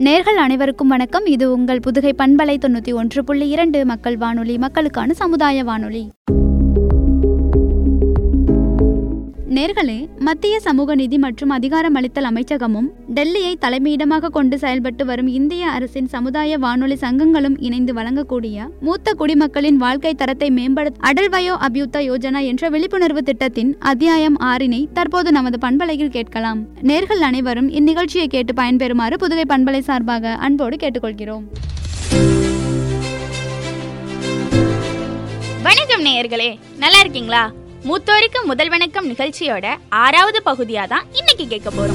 நேர்கள் அனைவருக்கும் வணக்கம் இது உங்கள் புதுகை பண்பலை தொண்ணூற்றி ஒன்று புள்ளி இரண்டு மக்கள் வானொலி மக்களுக்கான சமுதாய வானொலி நேர்களே மத்திய சமூக நிதி மற்றும் அதிகாரமளித்தல் அமைச்சகமும் டெல்லியை தலைமையிடமாக கொண்டு செயல்பட்டு வரும் இந்திய அரசின் சமுதாய வானொலி சங்கங்களும் இணைந்து வழங்கக்கூடிய மூத்த குடிமக்களின் வாழ்க்கை தரத்தை மேம்படுத்த அடல் வயோ அபியுத்த யோஜனா என்ற விழிப்புணர்வு திட்டத்தின் அத்தியாயம் ஆறினை தற்போது நமது பண்பலையில் கேட்கலாம் நேர்கள் அனைவரும் இந்நிகழ்ச்சியை கேட்டு பயன்பெறுமாறு புதுகை பண்பலை சார்பாக அன்போடு கேட்டுக்கொள்கிறோம் வணக்கம் நேயர்களே நல்லா இருக்கீங்களா மூத்தோருக்கு முதல் வணக்கம் நிகழ்ச்சியோட ஆறாவது பகுதியா தான் இன்னைக்கு கேட்க போறோம்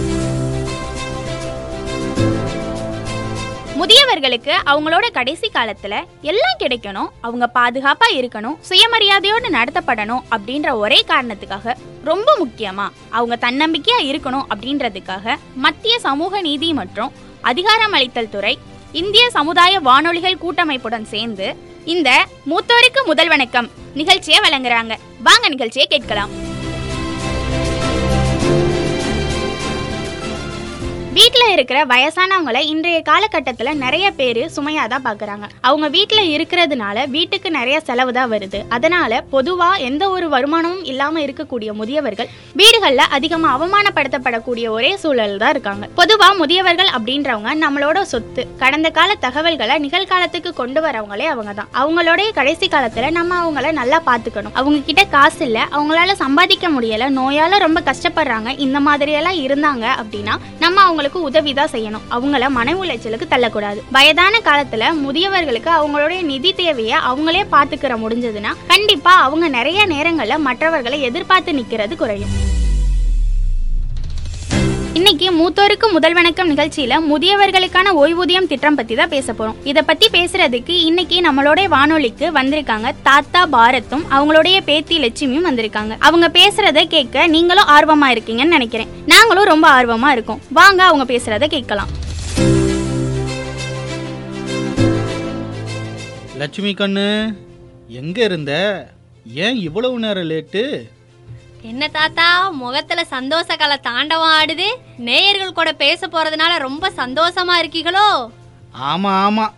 முதியவர்களுக்கு அவங்களோட கடைசி காலத்துல எல்லாம் கிடைக்கணும் அவங்க பாதுகாப்பா இருக்கணும் சுயமரியாதையோடு நடத்தப்படணும் அப்படின்ற ஒரே காரணத்துக்காக ரொம்ப முக்கியமா அவங்க தன்னம்பிக்கையா இருக்கணும் அப்படின்றதுக்காக மத்திய சமூக நீதி மற்றும் அதிகாரமளித்தல் துறை இந்திய சமுதாய வானொலிகள் கூட்டமைப்புடன் சேர்ந்து இந்த மூத்தோருக்கு முதல் வணக்கம் நிகழ்ச்சியை வழங்குறாங்க வாங்க நிகழ்ச்சியை கேட்கலாம் வீட்டில் இருக்கிற வயசானவங்களை இன்றைய காலகட்டத்தில் நிறைய பேர் சுமையாக தான் பார்க்குறாங்க அவங்க வீட்டில் இருக்கிறதுனால வீட்டுக்கு நிறைய செலவு தான் வருது அதனால பொதுவாக எந்த ஒரு வருமானமும் இல்லாமல் இருக்கக்கூடிய முதியவர்கள் வீடுகளில் அதிகமாக அவமானப்படுத்தப்படக்கூடிய ஒரே சூழல் தான் இருக்காங்க பொதுவாக முதியவர்கள் அப்படின்றவங்க நம்மளோட சொத்து கடந்த கால தகவல்களை நிகழ்காலத்துக்கு கொண்டு வரவங்களே அவங்க தான் அவங்களோட கடைசி காலத்தில் நம்ம அவங்கள நல்லா பார்த்துக்கணும் அவங்க கிட்ட காசு இல்லை அவங்களால சம்பாதிக்க முடியல நோயால ரொம்ப கஷ்டப்படுறாங்க இந்த மாதிரியெல்லாம் இருந்தாங்க அப்படின்னா நம்ம அவங்களுக்கு உதவி தான் செய்யணும் அவங்கள மன உளைச்சலுக்கு தள்ளக்கூடாது வயதான காலத்துல முதியவர்களுக்கு அவங்களுடைய நிதி தேவையை அவங்களே பார்த்துக்கிற முடிஞ்சதுன்னா கண்டிப்பா அவங்க நிறைய நேரங்கள்ல மற்றவர்களை எதிர்பார்த்து நிக்கிறது குறையும் இன்னைக்கு மூத்தோருக்கு முதல் வணக்கம் நிகழ்ச்சியில முதியவர்களுக்கான ஓய்வூதியம் திட்டம் பத்தி தான் பேச போறோம் இத பத்தி பேசுறதுக்கு இன்னைக்கு நம்மளோட வானொலிக்கு வந்திருக்காங்க தாத்தா பாரத்தும் அவங்களுடைய பேத்தி லட்சுமியும் வந்திருக்காங்க அவங்க பேசுறத கேட்க நீங்களும் ஆர்வமா இருக்கீங்கன்னு நினைக்கிறேன் நாங்களும் ரொம்ப ஆர்வமா இருக்கோம் வாங்க அவங்க பேசுறத கேட்கலாம் லட்சுமி கண்ணு எங்க இருந்த ஏன் இவ்வளவு நேரம் லேட்டு என்ன தாத்தா முகத்துல சந்தோஷ கலை தாண்டவம் ஆடுது நேயர்கள் கூட பேச போறதுனால ரொம்ப சந்தோஷமா இருக்கீங்களோ ஆமா ஆமா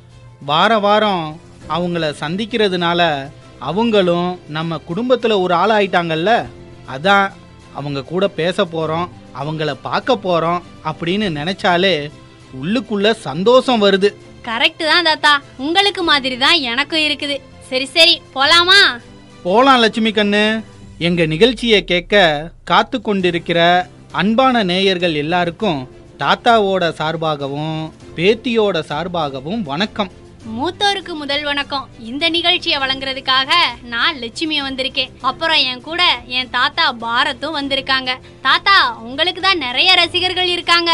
வார வாரம் அவங்கள சந்திக்கிறதுனால அவங்களும் நம்ம குடும்பத்துல ஒரு ஆள் ஆயிட்டாங்கல்ல அதான் அவங்க கூட பேச போறோம் அவங்கள பார்க்க போறோம் அப்படின்னு நினைச்சாலே உள்ளுக்குள்ள சந்தோஷம் வருது கரெக்ட் தான் தாத்தா உங்களுக்கு மாதிரி தான் எனக்கும் இருக்குது சரி சரி போலாமா போலாம் லட்சுமி கண்ணு எங்க நிகழ்ச்சியை கேட்க காத்து கொண்டிருக்கிற அன்பான நேயர்கள் எல்லாருக்கும் தாத்தாவோட சார்பாகவும் பேத்தியோட சார்பாகவும் வணக்கம் மூத்தோருக்கு முதல் வணக்கம் இந்த நிகழ்ச்சியை வழங்குறதுக்காக நான் லட்சுமிய வந்திருக்கேன் அப்புறம் என் கூட என் தாத்தா பாரத்தும் வந்திருக்காங்க தாத்தா உங்களுக்கு தான் நிறைய ரசிகர்கள் இருக்காங்க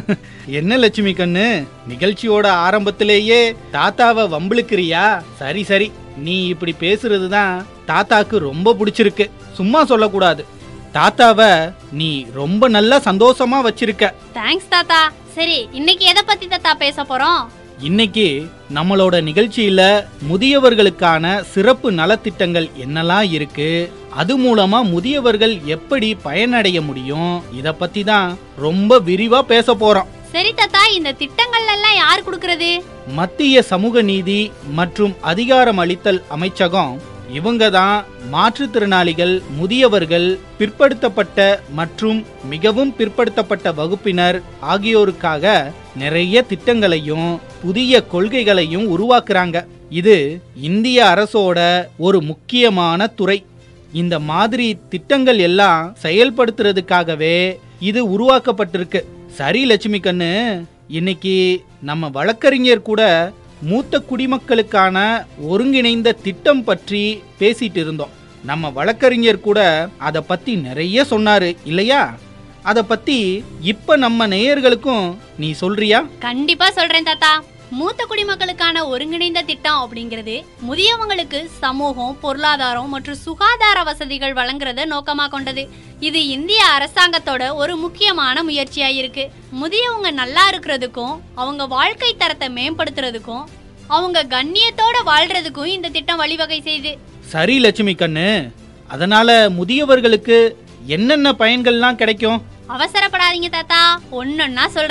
என்ன லட்சுமி கண்ணு நிகழ்ச்சியோட ஆரம்பத்திலேயே தாத்தாவை வம்பிழுக்கிறியா சரி சரி நீ இப்படி பேசுறது தான் தாத்தாக்கு ரொம்ப பிடிச்சிருக்கு சும்மா சொல்லக்கூடாது தாத்தாவை நீ ரொம்ப நல்லா சந்தோஷமா வச்சிருக்க தேங்க்ஸ் தாத்தா சரி இன்னைக்கு எதை பத்தி தாத்தா பேச போறோம் இன்னைக்கு நம்மளோட நிகழ்ச்சியில முதியவர்களுக்கான சிறப்பு நலத்திட்டங்கள் என்னெல்லாம் இருக்கு அது மூலமா முதியவர்கள் எப்படி பயனடைய முடியும் இத பத்தி தான் ரொம்ப விரிவா பேச போறோம் சரி தாத்தா இந்த திட்டங்கள் எல்லாம் யார் கொடுக்கறது மத்திய சமூக நீதி மற்றும் அதிகாரம் அளித்தல் அமைச்சகம் இவங்க தான் மாற்றுத்திறனாளிகள் முதியவர்கள் பிற்படுத்தப்பட்ட மற்றும் மிகவும் பிற்படுத்தப்பட்ட வகுப்பினர் ஆகியோருக்காக நிறைய திட்டங்களையும் புதிய கொள்கைகளையும் உருவாக்குறாங்க இது இந்திய அரசோட ஒரு முக்கியமான துறை இந்த மாதிரி திட்டங்கள் எல்லாம் செயல்படுத்துறதுக்காகவே இது உருவாக்கப்பட்டிருக்கு சரி லட்சுமி கண்ணு இன்னைக்கு நம்ம வழக்கறிஞர் கூட மூத்த குடிமக்களுக்கான ஒருங்கிணைந்த திட்டம் பற்றி பேசிட்டு இருந்தோம் நம்ம வழக்கறிஞர் கூட அதை பத்தி நிறைய சொன்னாரு இல்லையா அதை பத்தி இப்ப நம்ம நேயர்களுக்கும் நீ சொல்றியா கண்டிப்பா சொல்றேன் தாத்தா மூத்த குடிமக்களுக்கான ஒருங்கிணைந்த திட்டம் அப்படிங்கிறது முதியவங்களுக்கு சமூகம் பொருளாதாரம் மற்றும் சுகாதார வசதிகள் வழங்குறத நோக்கமா கொண்டது இது இந்திய அரசாங்கத்தோட ஒரு முக்கியமான முயற்சியா இருக்கு முதியவங்க நல்லா இருக்கிறதுக்கும் அவங்க வாழ்க்கை தரத்தை மேம்படுத்துறதுக்கும் அவங்க கண்ணியத்தோட வாழ்றதுக்கும் இந்த திட்டம் வழிவகை செய்யுது சரி லட்சுமி கண்ணு அதனால முதியவர்களுக்கு என்னென்ன பயன்கள்லாம் கிடைக்கும் அவசரப்படாதீங்க தாத்தா ஒன்னொன்னா சொல்றேன்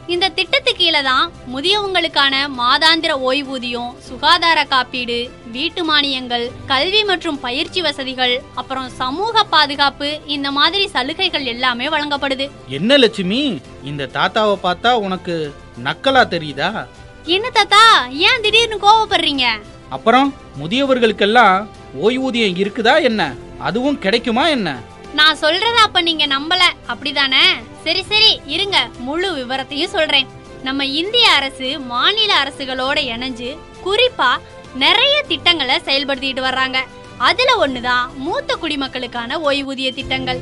இந்த திட்டத்துக்கு கீழே தான் முதியவங்களுக்கான மாதாந்திர ஓய்வூதியம் சுகாதார காப்பீடு வீட்டு மானியங்கள் கல்வி மற்றும் பயிற்சி வசதிகள் அப்புறம் சமூக பாதுகாப்பு இந்த மாதிரி சலுகைகள் எல்லாமே வழங்கப்படுது என்ன லட்சுமி இந்த தாத்தாவை பார்த்தா உனக்கு நக்கலா தெரியுதா என்ன தாத்தா ஏன் திடீர்னு கோவப்படுறீங்க அப்புறம் முதியவர்களுக்கெல்லாம் ஓய்வூதியம் இருக்குதா என்ன அதுவும் கிடைக்குமா என்ன நான் சொல்றத அப்ப நீங்க நம்பல அப்படிதானே சரி சரி இருங்க முழு விவரத்தையும் சொல்றேன் நம்ம இந்திய அரசு மாநில அரசுகளோட இணைஞ்சு குறிப்பா நிறைய திட்டங்களை செயல்படுத்திட்டு வர்றாங்க அதுல ஒண்ணுதான் மூத்த குடிமக்களுக்கான ஓய்வூதிய திட்டங்கள்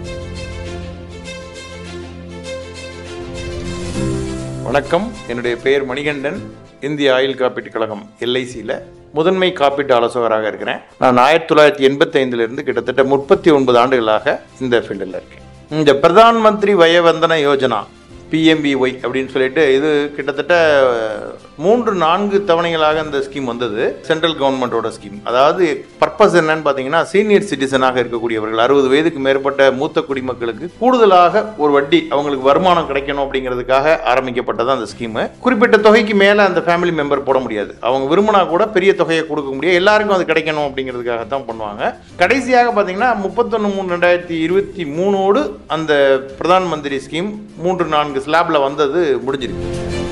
வணக்கம் என்னுடைய பெயர் மணிகண்டன் இந்திய ஆயுள் காப்பீட்டுக் கழகம் எல்ஐசியில் முதன்மை காப்பீட்டு ஆலோசகராக இருக்கிறேன் நான் ஆயிரத்தி தொள்ளாயிரத்தி எண்பத்தி ஐந்துலேருந்து கிட்டத்தட்ட முப்பத்தி ஒன்பது ஆண்டுகளாக இந்த ஃபீல்டில் இருக்கேன் இந்த பிரதான் மந்திரி வயவந்தன யோஜனா பிஎம்பிஒய் அப்படின்னு சொல்லிட்டு இது கிட்டத்தட்ட மூன்று நான்கு தவணைகளாக இந்த ஸ்கீம் வந்தது சென்ட்ரல் கவர்மெண்ட்டோட ஸ்கீம் அதாவது பர்பஸ் என்னன்னு பார்த்தீங்கன்னா சீனியர் சிட்டிசனாக இருக்கக்கூடியவர்கள் அறுபது வயதுக்கு மேற்பட்ட மூத்த குடிமக்களுக்கு கூடுதலாக ஒரு வட்டி அவங்களுக்கு வருமானம் கிடைக்கணும் அப்படிங்கிறதுக்காக ஆரம்பிக்கப்பட்டது அந்த ஸ்கீமு குறிப்பிட்ட தொகைக்கு மேலே அந்த ஃபேமிலி மெம்பர் போட முடியாது அவங்க விரும்பினா கூட பெரிய தொகையை கொடுக்க முடியாது எல்லாருக்கும் அது கிடைக்கணும் அப்படிங்கிறதுக்காக தான் பண்ணுவாங்க கடைசியாக பார்த்தீங்கன்னா முப்பத்தொன்று மூணு ரெண்டாயிரத்தி இருபத்தி மூணோடு அந்த பிரதான் மந்திரி ஸ்கீம் மூன்று நான்கு ஸ்லாப்ல வந்தது முடிஞ்சிருக்கு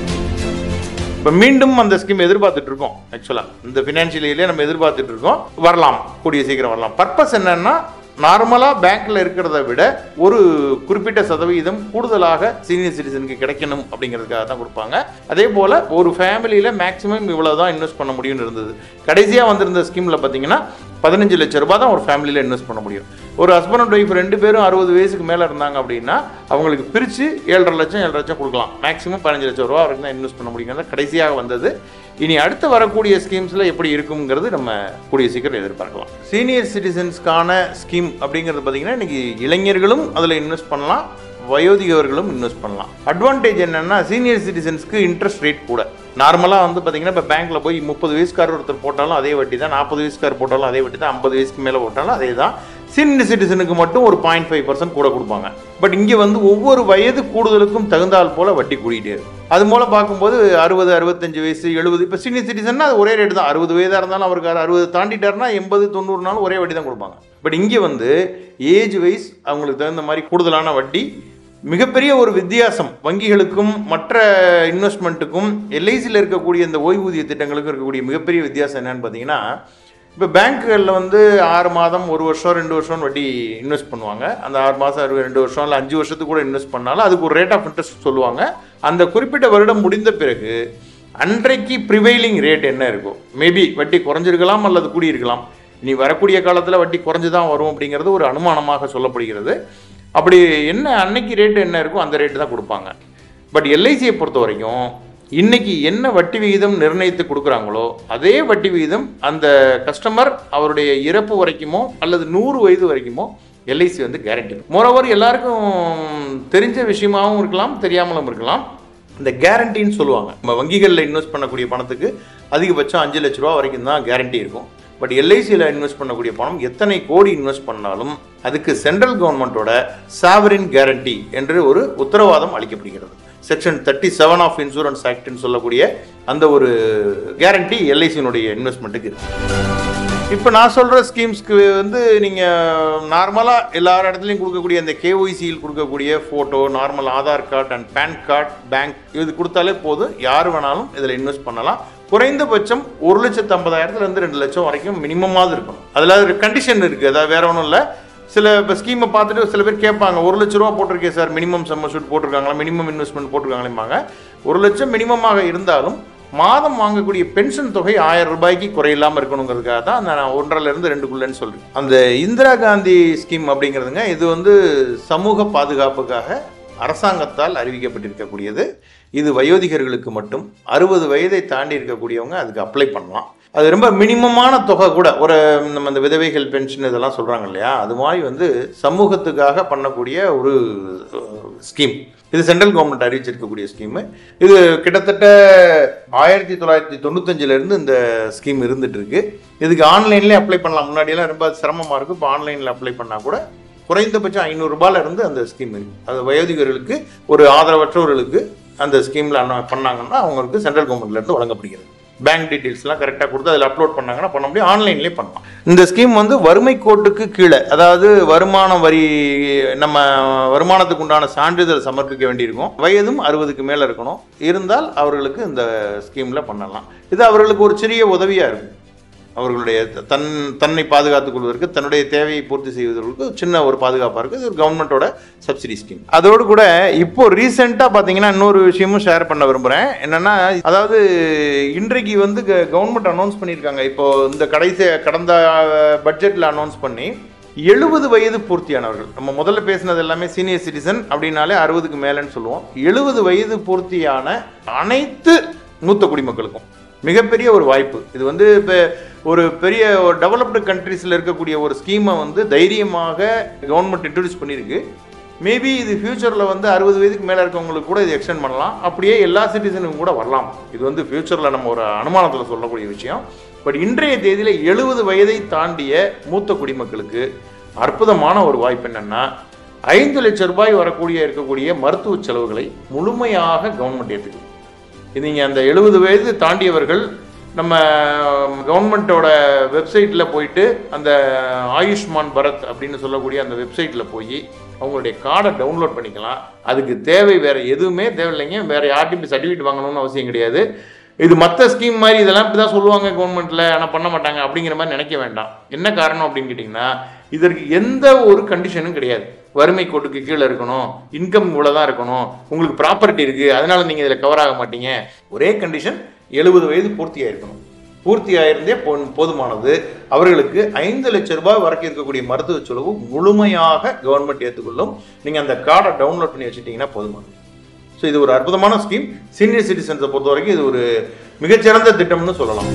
இப்போ மீண்டும் அந்த ஸ்கீம் எதிர்பார்த்துட்டு இருக்கோம் ஆக்சுவலாக இந்த ஃபினான்ஷியல் இயர்லேயே நம்ம எதிர்பார்த்துட்டு இருக்கோம் வரலாம் கூடிய சீக்கிரம் வரலாம் பர்பஸ் என்னன்னா நார்மலாக பேங்க்ல இருக்கிறத விட ஒரு குறிப்பிட்ட சதவீதம் கூடுதலாக சீனியர் சிட்டிசனுக்கு கிடைக்கணும் அப்படிங்கிறதுக்காக தான் கொடுப்பாங்க அதே போல் ஒரு ஃபேமிலியில் மேக்ஸிமம் இவ்வளோ தான் இன்வெஸ்ட் பண்ண முடியும்னு இருந்தது கடைசியாக வந்திருந்த ஸ்கீமில் பார்த்தீங்கன்னா பதினஞ்சு லட்ச ரூபாய் தான் ஒரு ஃபேமிலியில் இன்வெஸ்ட் பண்ண முடியும் ஒரு ஹஸ்பண்ட் அண்ட் ஒய்ஃப் ரெண்டு பேரும் அறுபது வயசுக்கு மேலே இருந்தாங்க அப்படின்னா அவங்களுக்கு பிரித்து ஏழரை லட்சம் ஏழரை லட்சம் கொடுக்கலாம் மேக்ஸிமம் பதினஞ்சு லட்சம் ரூபா வரைக்கும் தான் இன்வெஸ்ட் பண்ண முடியுங்கிறது கடைசியாக வந்தது இனி அடுத்து வரக்கூடிய ஸ்கீம்ஸில் எப்படி இருக்குங்கிறது நம்ம கூடிய சீக்கிரம் எதிர்பார்க்கலாம் சீனியர் சிட்டிசன்ஸ்க்கான ஸ்கீம் அப்படிங்கிறது பார்த்தீங்கன்னா இன்னைக்கு இளைஞர்களும் அதில் இன்வெஸ்ட் பண்ணலாம் வயோதிகர்களும் இன்வெஸ்ட் பண்ணலாம் அட்வான்டேஜ் என்னன்னா சீனியர் சிட்டிசன்ஸ்க்கு இன்ட்ரெஸ்ட் ரேட் கூட நார்மலாக வந்து பார்த்தீங்கன்னா இப்போ பேங்க்கில் போய் முப்பது வயசுக்காரர் ஒருத்தர் போட்டாலும் அதே வட்டி தான் நாற்பது வயசுக்காரர் போட்டாலும் அதே வட்டி தான் ஐம்பது வயசுக்கு மேலே போட்டாலும் அதே தான் சீனியர் சிட்டிசனுக்கு மட்டும் ஒரு பாயிண்ட் ஃபைவ் பர்சன்ட் கூட கொடுப்பாங்க பட் இங்கே வந்து ஒவ்வொரு வயது கூடுதலுக்கும் தகுந்தால் போல வட்டி கூடிட்டே இருக்கும் அது மூலம் பார்க்கும்போது அறுபது அறுபத்தஞ்சு வயசு எழுபது இப்போ சீனியர் சிட்டிசன்னா அது ஒரே ரேட்டு தான் அறுபது வயதாக இருந்தாலும் அவருக்கு அறுபது தாண்டிட்டாருன்னா எண்பது தொண்ணூறு நாள் ஒரே வட்டி தான் கொடுப்பாங்க பட் இங்கே வந்து ஏஜ் வைஸ் அவங்களுக்கு தகுந்த மாதிரி கூடுதலான வட்டி மிகப்பெரிய ஒரு வித்தியாசம் வங்கிகளுக்கும் மற்ற இன்வெஸ்ட்மெண்ட்டுக்கும் எல்ஐசியில் இருக்கக்கூடிய இந்த ஓய்வூதிய திட்டங்களுக்கும் இருக்கக்கூடிய மிகப்பெரிய வித்தியாசம் என்னன்னு பார்த்தீங்கன்னா இப்போ பேங்க்குகளில் வந்து ஆறு மாதம் ஒரு வருஷம் ரெண்டு வருஷம் வட்டி இன்வெஸ்ட் பண்ணுவாங்க அந்த ஆறு மாதம் ரெண்டு வருஷம் இல்லை அஞ்சு வருஷத்துக்கு கூட இன்வெஸ்ட் பண்ணாலும் அதுக்கு ஒரு ரேட் ஆஃப் இன்ட்ரெஸ்ட் சொல்லுவாங்க அந்த குறிப்பிட்ட வருடம் முடிந்த பிறகு அன்றைக்கு ப்ரிவைலிங் ரேட் என்ன இருக்கும் மேபி வட்டி குறைஞ்சிருக்கலாம் அல்லது கூடியிருக்கலாம் இனி வரக்கூடிய காலத்தில் வட்டி குறைஞ்சு தான் வரும் அப்படிங்கிறது ஒரு அனுமானமாக சொல்லப்படுகிறது அப்படி என்ன அன்னைக்கு ரேட்டு என்ன இருக்கோ அந்த ரேட்டு தான் கொடுப்பாங்க பட் எல்ஐசியை பொறுத்த வரைக்கும் இன்னைக்கு என்ன வட்டி விகிதம் நிர்ணயித்து கொடுக்குறாங்களோ அதே வட்டி விகிதம் அந்த கஸ்டமர் அவருடைய இறப்பு வரைக்குமோ அல்லது நூறு வயது வரைக்குமோ எல்ஐசி வந்து கேரண்டி மோரோவர் எல்லாருக்கும் தெரிஞ்ச விஷயமாகவும் இருக்கலாம் தெரியாமலும் இருக்கலாம் இந்த கேரண்டின்னு சொல்லுவாங்க நம்ம வங்கிகளில் இன்வெஸ்ட் பண்ணக்கூடிய பணத்துக்கு அதிகபட்சம் அஞ்சு லட்ச ரூபா வரைக்கும் தான் கேரண்டி இருக்கும் பட் எல்ஐசியில் இன்வெஸ்ட் பண்ணக்கூடிய பணம் எத்தனை கோடி இன்வெஸ்ட் பண்ணாலும் அதுக்கு சென்ட்ரல் கவர்மெண்ட்டோட சாவரின் கேரண்டி என்று ஒரு உத்தரவாதம் அளிக்கப்படுகிறது section thirty seven of insurance ஆக்ட்னு சொல்லக்கூடிய அந்த ஒரு கேரண்டி எல்ஐசியினுடைய இன்வெஸ்ட்மெண்ட்டுக்கு இருக்கு இப்போ நான் சொல்கிற ஸ்கீம்ஸ்க்கு வந்து நீங்கள் நார்மலாக எல்லா இடத்துலையும் கொடுக்கக்கூடிய அந்த கேஒய்சியில் கொடுக்கக்கூடிய photo normal Aadhaar card and PAN card bank இது கொடுத்தாலே போதும் யார் வேணாலும் இதில் இன்வெஸ்ட் பண்ணலாம் குறைந்தபட்சம் ஒரு லட்சத்து ஐம்பதாயிரத்துலேருந்து ரெண்டு லட்சம் வரைக்கும் மினிமமாவது இருக்கணும் அதில் ஒரு கண்டிஷன் இருக்குது அதாவது வேற ஒன்றும் இல்லை சில இப்போ ஸ்கீமை பார்த்துட்டு சில பேர் கேட்பாங்க ஒரு லட்ச ரூபா போட்டிருக்கேன் சார் மினிமம் சம்மர்ஷூட் போட்டிருக்காங்களா மினிமம் இன்வெஸ்ட்மெண்ட் போட்டிருக்காங்களேம்பாங்க ஒரு லட்சம் மினிமமாக இருந்தாலும் மாதம் வாங்கக்கூடிய பென்ஷன் தொகை ஆயிரம் ரூபாய்க்கு குறையில்லாமல் இருக்கணுங்கிறதுக்காக தான் அந்த நான் ஒன்றரைலேருந்து ரெண்டுக்குள்ளேன்னு சொல்கிறேன் அந்த இந்திரா காந்தி ஸ்கீம் அப்படிங்கிறதுங்க இது வந்து சமூக பாதுகாப்புக்காக அரசாங்கத்தால் அறிவிக்கப்பட்டிருக்கக்கூடியது இது வயோதிகர்களுக்கு மட்டும் அறுபது வயதை தாண்டி இருக்கக்கூடியவங்க அதுக்கு அப்ளை பண்ணலாம் அது ரொம்ப மினிமமான தொகை கூட ஒரு நம்ம இந்த விதவைகள் பென்ஷன் இதெல்லாம் சொல்கிறாங்க இல்லையா அது மாதிரி வந்து சமூகத்துக்காக பண்ணக்கூடிய ஒரு ஸ்கீம் இது சென்ட்ரல் கவர்மெண்ட் அறிவிச்சிருக்கக்கூடிய ஸ்கீமு இது கிட்டத்தட்ட ஆயிரத்தி தொள்ளாயிரத்தி தொண்ணூத்தஞ்சிலேருந்து இந்த ஸ்கீம் இருந்துட்டு இருக்கு இதுக்கு ஆன்லைன்லேயே அப்ளை பண்ணலாம் முன்னாடியெல்லாம் ரொம்ப சிரமமாக இருக்கும் இப்போ ஆன்லைனில் அப்ளை பண்ணால் கூட குறைந்தபட்சம் ஐநூறுரூபால இருந்து அந்த ஸ்கீம் இருக்கு அது வயோதிகர்களுக்கு ஒரு ஆதரவற்றவர்களுக்கு அந்த ஸ்கீமில் பண்ணாங்கன்னா அவங்களுக்கு சென்ட்ரல் கவர்மெண்ட்லேருந்து வழங்கப்படுகிறது பேங்க் டீட்டெயில்ஸ்லாம் கரெக்டாக கொடுத்து அதில் அப்லோட் பண்ணாங்கன்னா பண்ண முடியும் ஆன்லைன்லேயே பண்ணலாம் இந்த ஸ்கீம் வந்து வறுமை கோட்டுக்கு கீழே அதாவது வருமான வரி நம்ம வருமானத்துக்கு உண்டான சான்றிதழ் சமர்ப்பிக்க வேண்டியிருக்கும் வயதும் அறுபதுக்கு மேலே இருக்கணும் இருந்தால் அவர்களுக்கு இந்த ஸ்கீமில் பண்ணலாம் இது அவர்களுக்கு ஒரு சிறிய உதவியாக இருக்கும் அவர்களுடைய தன் தன்னை பாதுகாத்துக் கொள்வதற்கு தன்னுடைய தேவையை பூர்த்தி செய்வதற்கு சின்ன ஒரு பாதுகாப்பாக இருக்குது இது ஒரு கவர்மெண்ட்டோட சப்சிடி ஸ்கீம் அதோடு கூட இப்போ ரீசெண்டாக பார்த்தீங்கன்னா இன்னொரு விஷயமும் ஷேர் பண்ண விரும்புகிறேன் என்னென்னா அதாவது இன்றைக்கு வந்து கவர்மெண்ட் அனௌன்ஸ் பண்ணியிருக்காங்க இப்போ இந்த கடைசி கடந்த பட்ஜெட்டில் அனௌன்ஸ் பண்ணி எழுபது வயது பூர்த்தியானவர்கள் நம்ம முதல்ல பேசினது எல்லாமே சீனியர் சிட்டிசன் அப்படின்னாலே அறுபதுக்கு மேலேன்னு சொல்லுவோம் எழுபது வயது பூர்த்தியான அனைத்து மூத்த குடிமக்களுக்கும் மிகப்பெரிய ஒரு வாய்ப்பு இது வந்து இப்போ ஒரு பெரிய ஒரு டெவலப்டு கண்ட்ரீஸில் இருக்கக்கூடிய ஒரு ஸ்கீமை வந்து தைரியமாக கவர்மெண்ட் இன்ட்ரடியூஸ் பண்ணியிருக்கு மேபி இது ஃப்யூச்சரில் வந்து அறுபது வயதுக்கு மேலே இருக்கவங்களுக்கு கூட இது எக்ஸ்டெண்ட் பண்ணலாம் அப்படியே எல்லா சிட்டிசனுக்கும் கூட வரலாம் இது வந்து ஃப்யூச்சரில் நம்ம ஒரு அனுமானத்தில் சொல்லக்கூடிய விஷயம் பட் இன்றைய தேதியில் எழுபது வயதை தாண்டிய மூத்த குடிமக்களுக்கு அற்புதமான ஒரு வாய்ப்பு என்னென்னா ஐந்து லட்சம் ரூபாய் வரக்கூடிய இருக்கக்கூடிய மருத்துவ செலவுகளை முழுமையாக கவர்மெண்ட் ஏற்றுக்குது இது நீங்கள் அந்த எழுபது வயது தாண்டியவர்கள் நம்ம கவர்மெண்ட்டோட வெப்சைட்டில் போயிட்டு அந்த ஆயுஷ்மான் பரத் அப்படின்னு சொல்லக்கூடிய அந்த வெப்சைட்டில் போய் அவங்களுடைய கார்டை டவுன்லோட் பண்ணிக்கலாம் அதுக்கு தேவை வேறு எதுவுமே தேவையில்லைங்க வேறு யார்ட்டையும் சர்டிஃபிகேட் வாங்கணும்னு அவசியம் கிடையாது இது மற்ற ஸ்கீம் மாதிரி இதெல்லாம் இப்படி தான் சொல்லுவாங்க கவர்மெண்ட்டில் ஆனால் பண்ண மாட்டாங்க அப்படிங்கிற மாதிரி நினைக்க வேண்டாம் என்ன காரணம் அப்படின்னு கேட்டிங்கன்னா இதற்கு எந்த ஒரு கண்டிஷனும் கிடையாது வறுமை கோட்டுக்கு கீழே இருக்கணும் இன்கம் இவ்வளோ தான் இருக்கணும் உங்களுக்கு ப்ராப்பர்ட்டி இருக்குது அதனால நீங்கள் இதில் கவர் ஆக மாட்டீங்க ஒரே கண்டிஷன் எழுபது வயது பூர்த்தியாக இருக்கணும் பூர்த்தி ஆயிருந்தே போ- போதுமானது அவர்களுக்கு ஐந்து லட்சம் ரூபாய் வரைக்கும் இருக்கக்கூடிய மருத்துவ செலவு முழுமையாக கவர்மெண்ட் ஏற்றுக்கொள்ளும் நீங்கள் அந்த கார்டை டவுன்லோட் பண்ணி வச்சுட்டீங்கன்னா போதுமானது ஸோ இது ஒரு அற்புதமான ஸ்கீம் சீனியர் சிட்டிசன்ஸை பொறுத்த வரைக்கும் இது ஒரு மிகச்சிறந்த திட்டம்னு சொல்லலாம்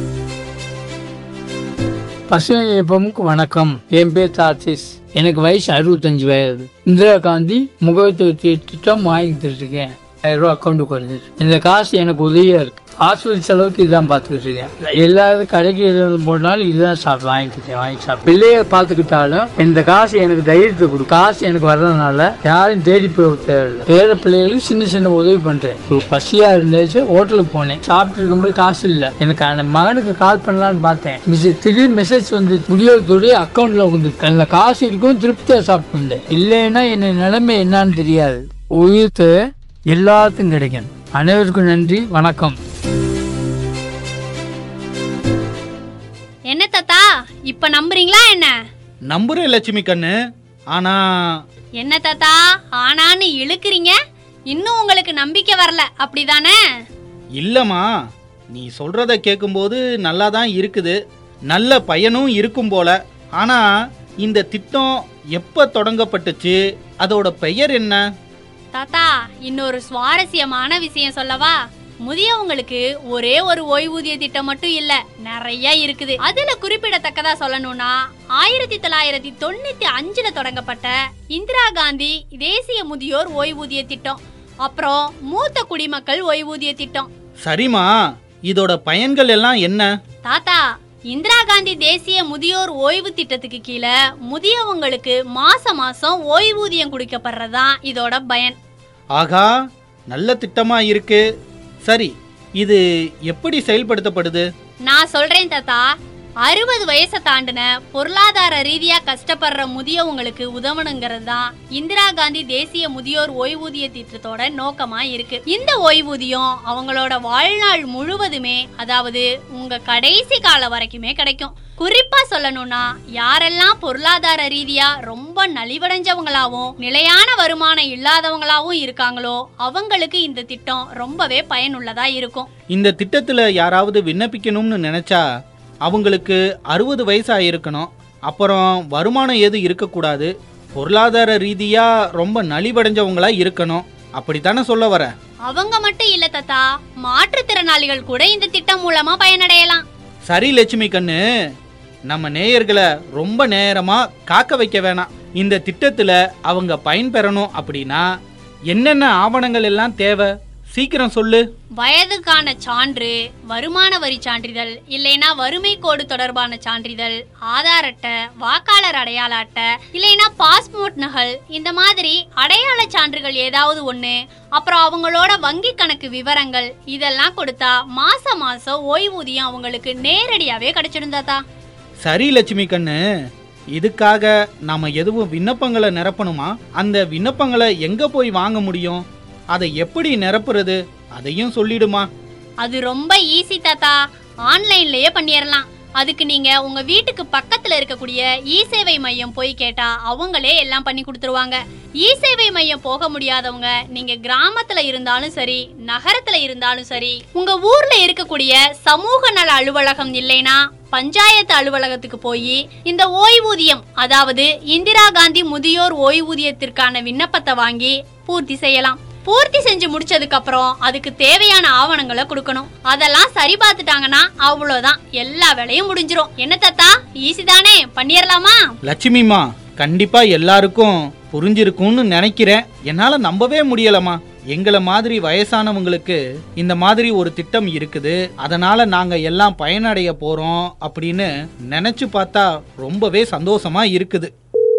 பசுமை இயக்கமுக்கு வணக்கம் என் பேர் தார்சிஸ் எனக்கு வயசு அறுபத்தஞ்சு வயது இந்திரா காந்தி முகவரி திட்டம் வாங்கிட்டு இருக்கேன் ஆயிரம் ரூபா அக்கௌண்ட்டுக்கு வருது இந்த காசு எனக்கு உதவியா இருக்கு ஹாஸ்பிட்டல் செலவுக்கு இதுதான் பார்த்துக்கிட்டு இருக்கேன் எல்லாரும் கடைக்கு எதாவது போனாலும் இதுதான் சாப்பிட்டு வாங்கிக்கிட்டேன் வாங்கி சாப்பிட்டு பிள்ளைய பார்த்துக்கிட்டாலும் இந்த காசு எனக்கு தைரியத்தை கொடு காசு எனக்கு வர்றதுனால யாரும் தேடி போக தேவையில்லை பேர பிள்ளைகளுக்கு சின்ன சின்ன உதவி பண்றேன் ஒரு பசியா இருந்துச்சு ஹோட்டலுக்கு போனேன் சாப்பிட்டு இருக்கும்போது காசு இல்லை எனக்கு அந்த மகனுக்கு கால் பண்ணலான்னு பார்த்தேன் மிஸ் திடீர்னு மெசேஜ் வந்து முடியோத்துடைய அக்கௌண்ட்ல வந்து அந்த காசு இருக்கும் திருப்தியா சாப்பிட்டு வந்தேன் இல்லைன்னா என்ன நிலைமை என்னன்னு தெரியாது உயிர்த்து எல்லாத்துக்கும் கிடைக்கும் அனைவருக்கும் நன்றி வணக்கம் என்ன தாத்தா இப்ப நம்புறீங்களா என்ன நம்புறேன் லட்சுமி கண்ணு ஆனா என்ன தாத்தா ஆனான்னு இழுக்கிறீங்க இன்னும் உங்களுக்கு நம்பிக்கை வரல அப்படிதானே இல்லம்மா நீ சொல்றத கேட்கும்போது நல்லா தான் இருக்குது நல்ல பயனும் இருக்கும் போல ஆனா இந்த திட்டம் எப்ப தொடங்கப்பட்டுச்சு அதோட பெயர் என்ன தாத்தா இன்னொரு சுவாரஸ்யமான விஷயம் சொல்லவா முதியவங்களுக்கு ஒரே ஒரு ஓய்வூதிய திட்டம் மட்டும் இல்ல நிறைய இருக்குது அதுல குறிப்பிடத்தக்கதா சொல்லணும்னா ஆயிரத்தி தொள்ளாயிரத்தி தொண்ணூத்தி அஞ்சுல தொடங்கப்பட்ட இந்திரா காந்தி தேசிய முதியோர் ஓய்வூதிய திட்டம் அப்புறம் மூத்த குடிமக்கள் ஓய்வூதிய திட்டம் சரிம்மா இதோட பயன்கள் எல்லாம் என்ன தாத்தா இந்திரா காந்தி தேசிய முதியோர் ஓய்வு திட்டத்துக்கு கீழே முதியவங்களுக்கு மாசம் மாசம் ஓய்வூதியம் கொடுக்கப்படுறதுதான் இதோட பயன் ஆகா நல்ல திட்டமா இருக்கு சரி இது எப்படி செயல்படுத்தப்படுது நான் சொல்றேன் தாத்தா அறுபது வயசை தாண்டின பொருளாதார ரீதியா கஷ்டப்படுற முதியவங்களுக்கு உதவணுங்கிறது தான் இந்திரா காந்தி தேசிய முதியோர் ஓய்வூதிய திட்டத்தோட நோக்கமா இருக்கு இந்த ஓய்வூதியம் அவங்களோட வாழ்நாள் முழுவதுமே அதாவது உங்க கடைசி காலம் வரைக்குமே கிடைக்கும் குறிப்பா சொல்லணும்னா யாரெல்லாம் பொருளாதார ரீதியா ரொம்ப நலிவடைஞ்சவங்களாவும் நிலையான வருமானம் இல்லாதவங்களாவும் இருக்காங்களோ அவங்களுக்கு இந்த திட்டம் ரொம்பவே பயனுள்ளதா இருக்கும் இந்த திட்டத்துல யாராவது விண்ணப்பிக்கணும்னு நினைச்சா அவங்களுக்கு அறுபது வயசா இருக்கணும் அப்புறம் வருமானம் எதுவும் இருக்கக்கூடாது பொருளாதார ரீதியா ரொம்ப நலிவடைஞ்சவங்களா இருக்கணும் அப்படித்தானே சொல்ல வர அவங்க மட்டும் இல்ல தாத்தா மாற்றுத்திறனாளிகள் கூட இந்த திட்டம் மூலமா பயனடையலாம் சரி லட்சுமி கண்ணு நம்ம நேயர்களை ரொம்ப நேரமா காக்க வைக்க வேணாம் இந்த திட்டத்துல அவங்க பயன்பெறணும் அப்படின்னா என்னென்ன ஆவணங்கள் எல்லாம் தேவை சீக்கிரம் சொல்லு வயதுக்கான சான்று வருமான வரி சான்றிதழ் இல்லைனா வறுமை கோடு தொடர்பான சான்றிதழ் ஆதார் அட்டை வாக்காளர் அடையாள அட்டை இல்லைனா பாஸ்போர்ட் நகல் இந்த மாதிரி அடையாள சான்றுகள் ஏதாவது ஒண்ணு அப்புறம் அவங்களோட வங்கி கணக்கு விவரங்கள் இதெல்லாம் கொடுத்தா மாசம் மாசம் ஓய்வூதியம் அவங்களுக்கு நேரடியாவே கிடைச்சிடும் தாத்தா சரி லட்சுமி கண்ணு இதுக்காக நாம எதுவும் விண்ணப்பங்களை நிரப்பணுமா அந்த விண்ணப்பங்களை எங்க போய் வாங்க முடியும் அதை எப்படி நிரப்புறது அதையும் சொல்லிடுமா அது ரொம்ப ஈஸி தாத்தா ஆன்லைன்லயே பண்ணிடலாம் அதுக்கு நீங்க உங்க வீட்டுக்கு பக்கத்துல இருக்கக்கூடிய இ சேவை மையம் போய் கேட்டா அவங்களே எல்லாம் பண்ணி கொடுத்துருவாங்க இ சேவை மையம் போக முடியாதவங்க நீங்க கிராமத்துல இருந்தாலும் சரி நகரத்துல இருந்தாலும் சரி உங்க ஊர்ல இருக்கக்கூடிய சமூக நல அலுவலகம் இல்லைனா பஞ்சாயத்து அலுவலகத்துக்கு போய் இந்த ஓய்வூதியம் அதாவது இந்திரா காந்தி முதியோர் ஓய்வூதியத்திற்கான விண்ணப்பத்தை வாங்கி பூர்த்தி செய்யலாம் பூர்த்தி செஞ்சு முடிச்சதுக்கு அப்புறம் அதுக்கு தேவையான ஆவணங்களை கொடுக்கணும் அதெல்லாம் சரி பார்த்துட்டாங்கன்னா அவ்வளவுதான் எல்லா வேலையும் முடிஞ்சிரும் என்ன தாத்தா ஈஸி தானே பண்ணிடலாமா லட்சுமிமா கண்டிப்பா எல்லாருக்கும் புரிஞ்சிருக்கும்னு நினைக்கிறேன் என்னால நம்பவே முடியலம்மா எங்களை மாதிரி வயசானவங்களுக்கு இந்த மாதிரி ஒரு திட்டம் இருக்குது அதனால நாங்க எல்லாம் பயனடைய போறோம் அப்படின்னு நினைச்சு பார்த்தா ரொம்பவே சந்தோஷமா இருக்குது